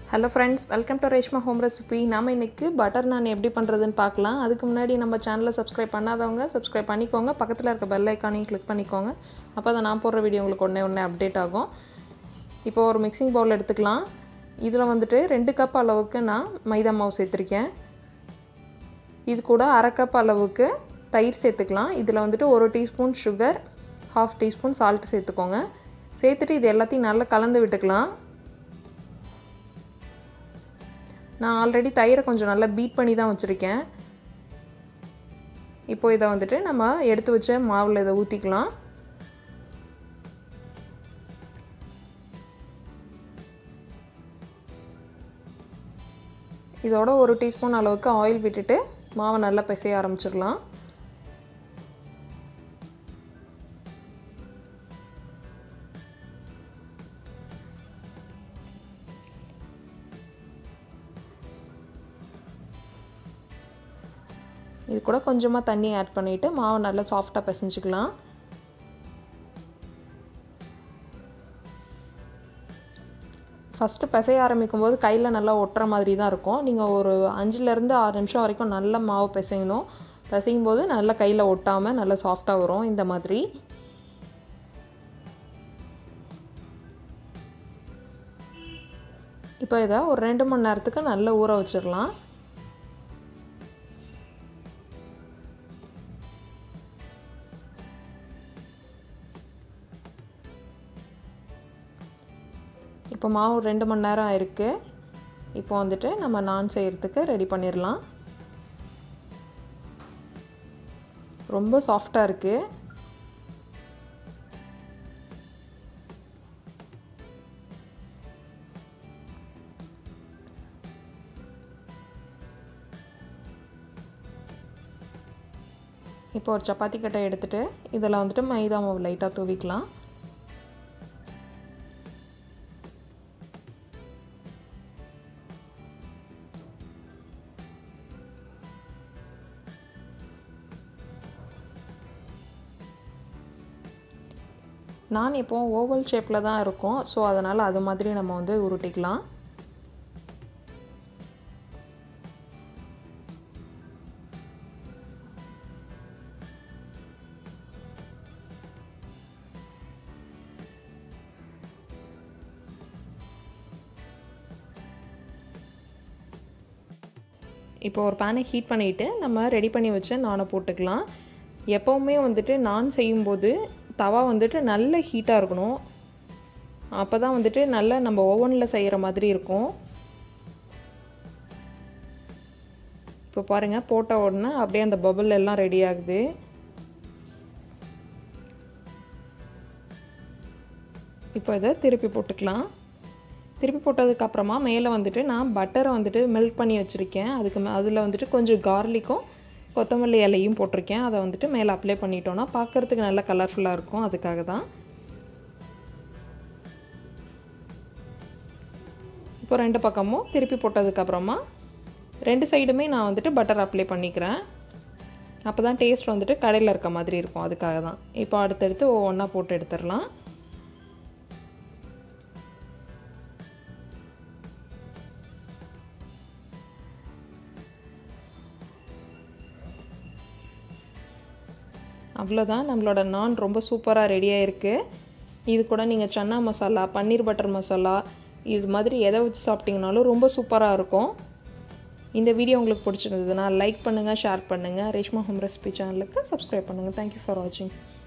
hello friends welcome to Reshma home recipe நாம இன்னைக்கு butter நான் எப்படி பண்ணுறதுன்னு பார்க்கலாம் அதுக்கு முன்னாடி நம்ம சேனலை சப்ஸ்கிரைப் பண்ணாதவங்க சப்ஸ்கிரைப் பண்ணிக்கோங்க பக்கத்தில் இருக்க பெல் ஐக்கானையும் கிளிக் பண்ணிக்கோங்க அப்போ தான் நான் போடுற வீடியோ உங்களுக்கு உடனே உடனே அப்டேட் ஆகும் இப்போ ஒரு மிக்சிங் பவுல் எடுத்துக்கலாம் இதில் வந்துட்டு ரெண்டு கப் அளவுக்கு நான் மைதா மாவு சேர்த்துருக்கேன் இது கூட அரை கப் அளவுக்கு தயிர் சேர்த்துக்கலாம் இதில் வந்துட்டு ஒரு teaspoon sugar half teaspoon salt சேர்த்துக்கோங்க சேர்த்துட்டு இது எல்லாத்தையும் நல்லா கலந்து விட்டுக்கலாம் நான் ஆல்ரெடி தயிரை கொஞ்சம் நல்லா பீட் பண்ணி தான் வச்சுருக்கேன் இப்போ இதை வந்துட்டு நம்ம எடுத்து வச்ச மாவில் இதை ஊற்றிக்கலாம் இதோட ஒரு டீஸ்பூன் அளவுக்கு ஆயில் விட்டுட்டு மாவை நல்லா பிசைய ஆரம்பிச்சிடலாம் இது கூட கொஞ்சமாக தண்ணி ஆட் பண்ணிவிட்டு மாவை நல்லா சாஃப்டாக பிசைஞ்சிக்கலாம் ஃபஸ்ட்டு பிசைய ஆரம்பிக்கும் போது கையில் நல்லா ஒட்டுற மாதிரி தான் இருக்கும் நீங்கள் ஒரு அஞ்சுலேருந்து ஆறு நிமிஷம் வரைக்கும் நல்ல மாவு பிசையணும் பிசையும் போது நல்லா கையில் ஒட்டாமல் நல்லா சாஃப்டாக வரும் இந்த மாதிரி இப்போ இதை ஒரு ரெண்டு மணி நேரத்துக்கு நல்லா ஊற வச்சிடலாம் இப்போ மாவு ரெண்டு மணி நேரம் ஆயிருக்கு இப்போ வந்துட்டு நம்ம நான் செய்கிறதுக்கு ரெடி பண்ணிடலாம் ரொம்ப சாஃப்டாக இருக்குது இப்போ ஒரு சப்பாத்தி கட்டை எடுத்துகிட்டு இதில் வந்துட்டு மைதா மாவு லைட்டாக தூவிக்கலாம் நான் இப்போ ஓவல் ஷேப்பில் தான் இருக்கும் ஸோ அதனால் அது மாதிரி நம்ம வந்து உருட்டிக்கலாம் இப்போ ஒரு பேனை ஹீட் பண்ணிவிட்டு நம்ம ரெடி பண்ணி வச்ச நானை போட்டுக்கலாம் எப்போவுமே வந்துட்டு நான் செய்யும்போது தவா வந்துட்டு நல்ல ஹீட்டாக இருக்கணும் அப்போ தான் வந்துட்டு நல்ல நம்ம ஓவனில் செய்கிற மாதிரி இருக்கும் இப்போ பாருங்கள் போட்ட உடனே அப்படியே அந்த பபுள் எல்லாம் ரெடி ஆகுது இப்போ இதை திருப்பி போட்டுக்கலாம் திருப்பி போட்டதுக்கப்புறமா மேலே வந்துட்டு நான் பட்டரை வந்துட்டு மெல்ட் பண்ணி வச்சுருக்கேன் அதுக்கு மே அதில் வந்துட்டு கொஞ்சம் கார்லிக்கும் கொத்தமல்லி இலையும் போட்டிருக்கேன் அதை வந்துட்டு மேலே அப்ளை பண்ணிட்டோன்னா பார்க்குறதுக்கு நல்லா கலர்ஃபுல்லாக இருக்கும் அதுக்காக தான் இப்போ ரெண்டு பக்கமும் திருப்பி போட்டதுக்கப்புறமா ரெண்டு சைடுமே நான் வந்துட்டு பட்டர் அப்ளை பண்ணிக்கிறேன் அப்போ தான் டேஸ்ட் வந்துட்டு கடையில் இருக்க மாதிரி இருக்கும் அதுக்காக தான் இப்போ அடுத்தடுத்து ஒவ்வொன்றா போட்டு எடுத்துடலாம் அவ்வளோதான் நம்மளோட நான் ரொம்ப சூப்பராக ரெடியாக இருக்குது இது கூட நீங்கள் சன்னா மசாலா பன்னீர் பட்டர் மசாலா இது மாதிரி எதை வச்சு சாப்பிட்டிங்கனாலும் ரொம்ப சூப்பராக இருக்கும் இந்த வீடியோ உங்களுக்கு பிடிச்சிருந்ததுன்னா லைக் பண்ணுங்கள் ஷேர் பண்ணுங்கள் ரேஷ்மா ஹோம் ரெசிபி சேனலுக்கு சப்ஸ்கிரைப் பண்ணுங்கள் தேங்க்யூ ஃபார் வாட்சிங்